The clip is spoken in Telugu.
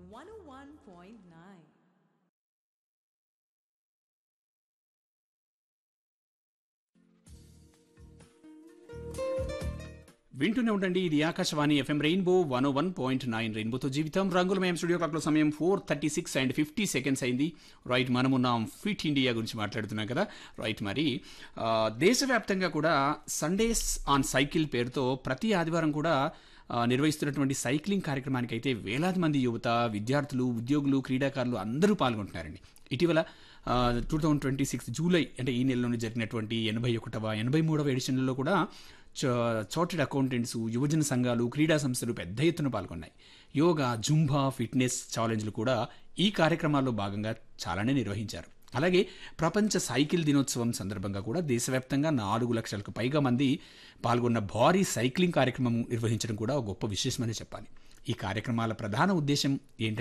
101.9. వింటూనే ఉండండి ఇది Akashvani F M rainbow one one point nine రెయిన్బోతో జీవితం రంగులమయం స్టూడియో క్లాక్లో సమయం four thirty six and fifty seconds అయింది రైట్ మనమున్నాం ఫిట్ ఇండియా గురించి మాట్లాడుతున్నాం కదా రైట్ మరి ఆ, దేశవ్యాప్తంగా కూడా సండేస్ ఆన్ సైకిల్ పేరుతో ప్రతి ఆదివారం కూడా ఆ, నిర్వహిస్తున్నటువంటి సైక్లింగ్ కార్యక్రమానికి అయితే వేలాది మంది యువత విద్యార్థులు ఉద్యోగులు క్రీడాకారులు అందరూ పాల్గొంటున్నారండి ఇటీవల two thousand twenty six July అంటే ఈ నెలలోనే జరిగినటువంటి ఎనభై ఒకటవ ఎనభై మూడవ ఎడిషన్లలో కూడా చార్టెడ్ అకౌంటెంట్స్ యువజన సంఘాలు క్రీడా సంస్థలు పెద్ద ఎత్తున పాల్గొన్నాయి యోగా జుంబా ఫిట్నెస్ ఛాలెంజ్లు కూడా ఈ కార్యక్రమాల్లో భాగంగా చాలానే నిర్వహించారు అలాగే ప్రపంచ సైకిల్ దినోత్సవం సందర్భంగా కూడా దేశవ్యాప్తంగా నాలుగు లక్షలకు పైగా మంది పాల్గొన్న భారీ సైక్లింగ్ కార్యక్రమం నిర్వహించడం కూడా ఒక గొప్ప విశేషమని చెప్పాలి ఈ కార్యక్రమాల ప్రధాన ఉద్దేశం ఏంటంటే